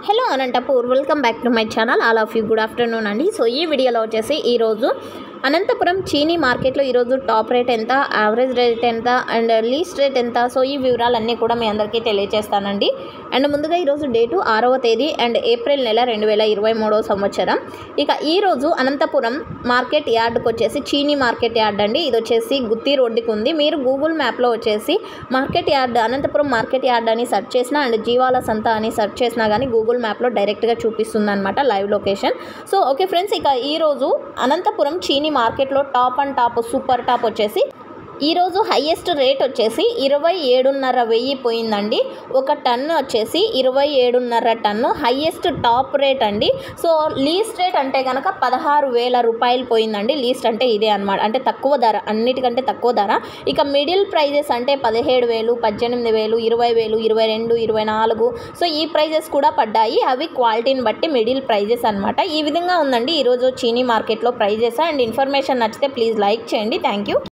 hello Anantapur welcome back to my channel all of you good afternoon అండి so ఈ వీడియోలో వచ్చేసి ఈరోజు అనంతపురం చీనీ మార్కెట్లో ఈరోజు టాప్ రేట్ ఎంత యావరేజ్ రేట్ ఎంత అండ్ లీస్ట్ రేట్ ఎంత సో ఈ వివరాలన్నీ కూడా మీ అందరికీ తెలియజేస్తానండి అండ్ ముందుగా ఈరోజు డేటు ఆరవ తేదీ అండ్ ఏప్రిల్ నెల రెండు వేల ఇరవై మూడవ సంవత్సరం ఇక ఈరోజు అనంతపురం మార్కెట్ యార్డ్కి వచ్చేసి చీనీ మార్కెట్ యార్డ్ అండి ఇది వచ్చేసి గుత్తి రోడ్డుకి ఉంది మీరు గూగుల్ మ్యాప్లో వచ్చేసి market yard Anantapuram market yard అని సెర్చ్ చేసినా అండ్ జీవాల సంత అని సెర్చ్ చేసినా కానీ గూగుల్ మ్యాప్లో డైరెక్ట్గా చూపిస్తుంది అనమాట live location so okay friends ఇక ఈరోజు అనంతపురం చీనీ మార్కెట్లో top and top super top వచ్చేసి ఈరోజు హయ్యెస్ట్ రేట్ వచ్చేసి ఇరవై ఏడున్నర వెయ్యి పోయిందండి ఒక టన్ను వచ్చేసి ఇరవై ఏడున్నర టన్ను హయ్యెస్ట్ టాప్ రేట్ అండి సో లీస్ట్ రేట్ అంటే కనుక పదహారు వేల రూపాయలు పోయిందండి లీస్ట్ అంటే ఇదే అనమాట అంటే తక్కువ ధర అన్నిటికంటే తక్కువ ధర ఇక మిడిల్ ప్రైజెస్ అంటే పదిహేడు వేలు పద్దెనిమిది వేలు ఇరవై వేలు ఇరవై రెండు ఇరవై నాలుగు సో ఈ ప్రైజెస్ కూడా పడ్డాయి అవి క్వాలిటీని బట్టి మిడిల్ ప్రైజెస్ అనమాట ఈ విధంగా ఉందండి ఈరోజు చీనీ మార్కెట్లో ప్రైజెస్ అండ్ ఇన్ఫర్మేషన్ నచ్చితే ప్లీజ్ లైక్ చేయండి థ్యాంక్ యూ